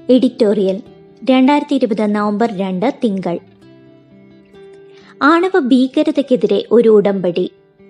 editorial രണ്ടായിരത്തി ഇരുപത് November രണ്ട് തിങ്കൾ ആണവ ഭീകരതയ്ക്കെതിരെ ഒരു ഉടമ്പടി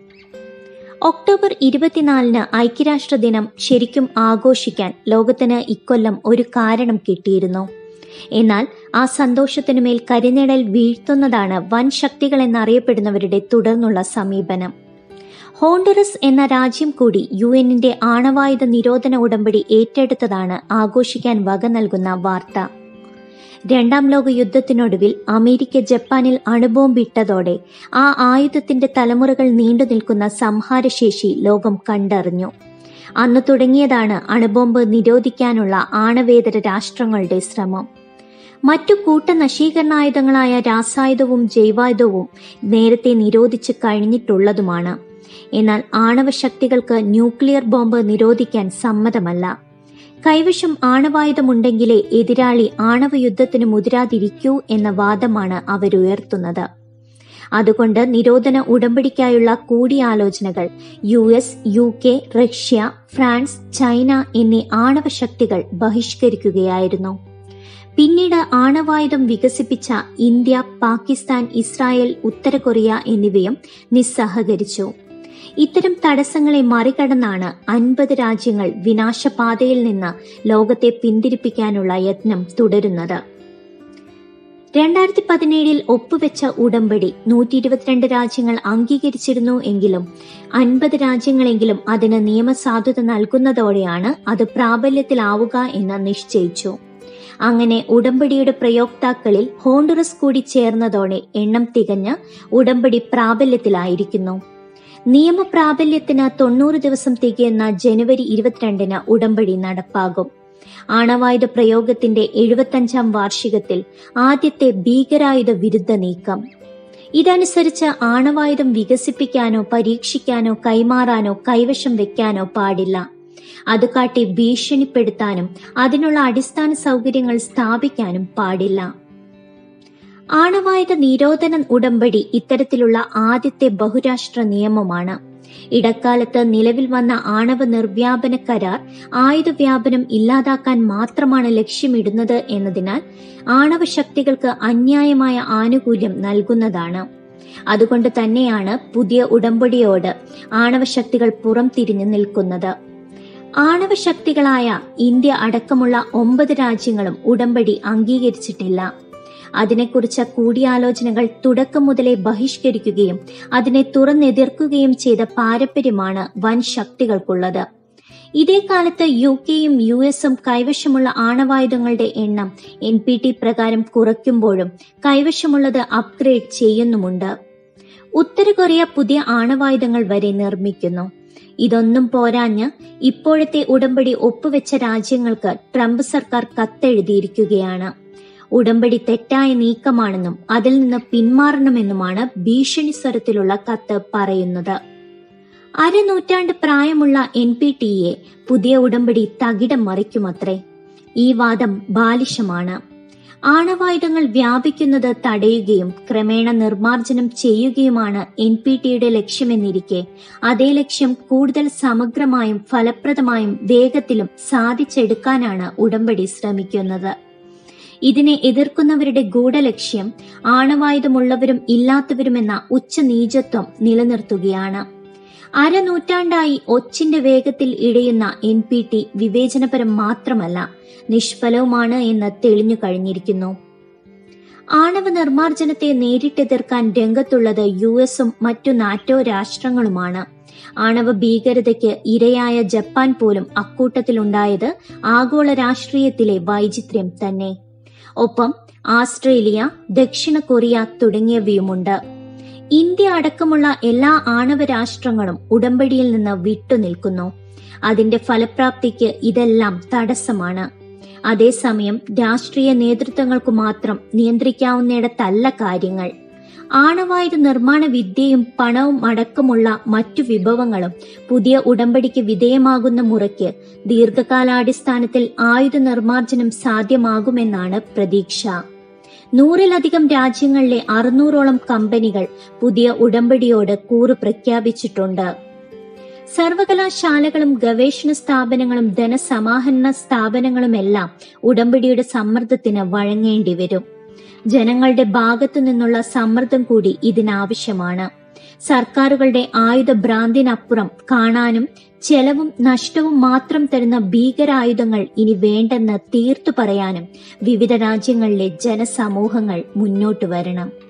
ഒക്ടോബർ ഇരുപത്തിനാലിന് ഐക്യരാഷ്ട്ര ദിനം ശരിക്കും ആഘോഷിക്കാൻ ലോകത്തിന് ഇക്കൊല്ലം ഒരു കാരണം കിട്ടിയിരുന്നു എന്നാൽ ആ സന്തോഷത്തിനുമേൽ കരിനിഴൽ വീഴ്ത്തുന്നതാണ് വൻ ശക്തികൾ എന്നറിയപ്പെടുന്നവരുടെ തുടർന്നുള്ള സമീപനം ഹോണ്ടുറസ് എന്ന രാജ്യം കൂടി യു എന്നിന്റെ ആണവായുധ നിരോധന ഉടമ്പടി ഏറ്റെടുത്തതാണ് ആഘോഷിക്കാൻ വക നൽകുന്ന വാർത്ത രണ്ടാം ലോക യുദ്ധത്തിനൊടുവിൽ അമേരിക്ക ജപ്പാനിൽ അണുബോംബിട്ടതോടെ ആ ആയുധത്തിന്റെ തലമുറകൾ നീണ്ടു നിൽക്കുന്ന സംഹാരശേഷി ലോകം കണ്ടറിഞ്ഞു അന്ന് തുടങ്ങിയതാണ് അണുബോംബ് നിരോധിക്കാനുള്ള ആണവേതര രാഷ്ട്രങ്ങളുടെ ശ്രമം മറ്റു കൂട്ട നശീകരണായുധങ്ങളായ രാസായുധവും ജൈവായുധവും നേരത്തെ നിരോധിച്ചു കഴിഞ്ഞിട്ടുള്ളതുമാണ് എന്നാൽ ആണവ ശക്തികൾക്ക് ന്യൂക്ലിയർ ബോംബ് നിരോധിക്കാൻ സമ്മതമല്ല കൈവശം ആണവായുധമുണ്ടെങ്കിലേ എതിരാളി ആണവ യുദ്ധത്തിന് മുതിരാതിരിക്കൂ എന്ന വാദമാണ് അവരുയർത്തുന്നത് അതുകൊണ്ട് നിരോധന ഉടമ്പടിക്കായുള്ള കൂടിയാലോചനകൾ U S U K Russia France China എന്നീ ആണവ ശക്തികൾ ബഹിഷ്കരിക്കുകയായിരുന്നു പിന്നീട് ആണവായുധം വികസിപ്പിച്ച ഇന്ത്യ പാകിസ്ഥാൻ ഇസ്രായേൽ ഉത്തര കൊറിയ എന്നിവയും നിസ്സഹകരിച്ചു ഇത്തരം തടസ്സങ്ങളെ മറികടന്നാണ് അൻപത് രാജ്യങ്ങൾ വിനാശപാതയിൽ നിന്ന് ലോകത്തെ പിന്തിരിപ്പിക്കാനുള്ള യത്നം തുടരുന്നത് രണ്ടായിരത്തി പതിനേഴിൽ ഒപ്പുവെച്ച ഉടമ്പടി നൂറ്റി ഇരുപത്തിരണ്ട് രാജ്യങ്ങൾ അംഗീകരിച്ചിരുന്നു എങ്കിലും അൻപത് രാജ്യങ്ങളെങ്കിലും അതിന് നിയമസാധുത നൽകുന്നതോടെയാണ് അത് പ്രാബല്യത്തിലാവുക എന്ന് നിശ്ചയിച്ചു അങ്ങനെ ഉടമ്പടിയുടെ പ്രയോക്താക്കളിൽ ഹോണ്ടുറസ് കൂടി ചേർന്നതോടെ എണ്ണം തികഞ്ഞ് ഉടമ്പടി പ്രാബല്യത്തിലായിരിക്കുന്നു നിയമപ്രാബല്യത്തിന് തൊണ്ണൂറ് ദിവസം തികയുന്ന ജനുവരി ഇരുപത്തിരണ്ടിന് ഉടമ്പടി നടപ്പാകും ആണവായുധ പ്രയോഗത്തിന്റെ എഴുപത്തഞ്ചാം വാർഷികത്തിൽ ആദ്യത്തെ ഭീകരായുധ വിരുദ്ധ നീക്കം ഇതനുസരിച്ച് ആണവായുധം വികസിപ്പിക്കാനോ പരീക്ഷിക്കാനോ കൈമാറാനോ കൈവശം വെക്കാനോ പാടില്ല അത് കാട്ടി ഭീഷണിപ്പെടുത്താനും അതിനുള്ള അടിസ്ഥാന സൗകര്യങ്ങൾ സ്ഥാപിക്കാനും പാടില്ല ആണവായുധ നിരോധന ഉടമ്പടി ഇത്തരത്തിലുള്ള ആദ്യത്തെ ബഹുരാഷ്ട്ര നിയമമാണ് ഇടക്കാലത്ത് നിലവിൽ വന്ന ആണവ നിർവ്യാപന കരാർ ആയുധ വ്യാപനം ഇല്ലാതാക്കാൻ മാത്രമാണ് ലക്ഷ്യമിടുന്നത് എന്നതിനാൽ ആണവ ശക്തികൾക്ക് അന്യായമായ ആനുകൂല്യം നൽകുന്നതാണ് അതുകൊണ്ട് തന്നെയാണ് പുതിയ ഉടമ്പടിയോട് ആണവ ശക്തികൾ പുറം തിരിഞ്ഞു നിൽക്കുന്നത് ആണവ ശക്തികളായ ഇന്ത്യ അടക്കമുള്ള ഒമ്പത് രാജ്യങ്ങളും ഉടമ്പടി അംഗീകരിച്ചിട്ടില്ല അതിനെക്കുറിച്ച് കൂടിയാലോചനകൾ തുടക്കം മുതലേ ബഹിഷ്കരിക്കുകയും അതിനെ തുറന്നെതിർക്കുകയും ചെയ്ത പാരമ്പര്യമാണ് വൻ ശക്തികൾക്കുള്ളത് ഇതേ കാലത്ത് യു കെയും യു എസും കൈവശമുള്ള ആണവായുധങ്ങളുടെ എണ്ണം എൻ പി ടി പ്രകാരം കുറയ്ക്കുമ്പോഴും കൈവശമുള്ളത് അപ്ഗ്രേഡ് ചെയ്യുന്നുമുണ്ട് ഉത്തര കൊറിയ പുതിയ ആണവായുധങ്ങൾ വരെ നിർമ്മിക്കുന്നു ഇതൊന്നും പോരാഞ്ഞ് ഇപ്പോഴത്തെ ഉടമ്പടി ഒപ്പുവെച്ച രാജ്യങ്ങൾക്ക് ട്രംപ് സർക്കാർ കത്തെഴുതിയിരിക്കുകയാണ് ഉടമ്പടി തെറ്റായ നീക്കമാണെന്നും അതിൽ നിന്ന് പിന്മാറണമെന്നുമാണ് ഭീഷണി സ്വരത്തിലുള്ള കത്ത് പറയുന്നത് അരനൂറ്റാണ്ട് പ്രായമുള്ള എൻ പി ടിയെ പുതിയ ഉടമ്പടി തകിടം മറിക്കുമത്രേ ഈ വാദം ബാലിശമാണ് ആണവായുധങ്ങൾ വ്യാപിക്കുന്നത് തടയുകയും ക്രമേണ നിർമ്മാർജ്ജനം ചെയ്യുകയുമാണ് എൻ പി ടിയുടെ ലക്ഷ്യമെന്നിരിക്കെ അതേ ലക്ഷ്യം കൂടുതൽ സമഗ്രമായും ഫലപ്രദമായും വേഗത്തിലും സാധിച്ചെടുക്കാനാണ് ഉടമ്പടി ശ്രമിക്കുന്നത് ഇതിനെ എതിർക്കുന്നവരുടെ ഗൂഢലക്ഷ്യം ആണവായുധമുള്ളവരും ഇല്ലാത്തവരുമെന്ന ഉച്ചനീചത്വം നിലനിർത്തുകയാണ് അരനൂറ്റാണ്ടായി ഒച്ചിന്റെ വേഗത്തിൽ ഇടയുന്ന എൻ പി ടി വിവേചനപരം മാത്രമല്ല നിഷ്ഫലവുമാണ് എന്ന് തെളിഞ്ഞു കഴിഞ്ഞിരിക്കുന്നു ആണവ നിർമ്മാർജ്ജനത്തെ നേരിട്ടെതിർക്കാൻ രംഗത്തുള്ളത് യു എസും മറ്റു നാറ്റോ രാഷ്ട്രങ്ങളുമാണ് ആണവ ഭീകരതയ്ക്ക് ഇരയായ ജപ്പാൻ പോലും അക്കൂട്ടത്തിലുണ്ടായത് ആഗോള രാഷ്ട്രീയത്തിലെ വൈചിത്ര്യം തന്നെ ഒപ്പം ആസ്ട്രേലിയ ദക്ഷിണ കൊറിയ തുടങ്ങിയവയുമുണ്ട് ഇന്ത്യ അടക്കമുള്ള എല്ലാ ആണവ രാഷ്ട്രങ്ങളും ഉടമ്പടിയിൽ നിന്ന് വിട്ടുനിൽക്കുന്നു അതിന്റെ ഫലപ്രാപ്തിക്ക് ഇതെല്ലാം തടസ്സമാണ് അതേസമയം രാഷ്ട്രീയ നേതൃത്വങ്ങൾക്കു മാത്രം നിയന്ത്രിക്കാവുന്നിടത്തല്ല കാര്യങ്ങൾ ആണവായുധ നിർമ്മാണ വിദ്യയും പണവും അടക്കമുള്ള മറ്റു വിഭവങ്ങളും പുതിയ ഉടമ്പടിക്ക് വിധേയമാകുന്ന മുറയ്ക്ക് ദീർഘകാലാടിസ്ഥാനത്തിൽ ആയുധ നിർമ്മാർജ്ജനം സാധ്യമാകുമെന്നാണ് പ്രതീക്ഷ നൂറിലധികം രാജ്യങ്ങളിലെ അറുന്നൂറോളം കമ്പനികൾ പുതിയ ഉടമ്പടിയോട് കൂറ് പ്രഖ്യാപിച്ചിട്ടുണ്ട് സർവകലാശാലകളും ഗവേഷണ സ്ഥാപനങ്ങളും ധനസമാഹരണ സ്ഥാപനങ്ങളുമെല്ലാം ഉടമ്പടിയുടെ സമ്മർദ്ദത്തിന് വഴങ്ങേണ്ടി വരും ജനങ്ങളുടെ ഭാഗത്തു നിന്നുള്ള സമ്മർദ്ദം കൂടി ഇതിനാവശ്യമാണ് സർക്കാരുകളുടെ ആയുധ ഭ്രാന്തിനപ്പുറം കാണാനും ചെലവും നഷ്ടവും മാത്രം തരുന്ന ഭീകരായുധങ്ങൾ ഇനി വേണ്ടെന്ന് തീർത്തു പറയാനും വിവിധ രാജ്യങ്ങളിലെ ജനസമൂഹങ്ങൾ മുന്നോട്ട് വരണം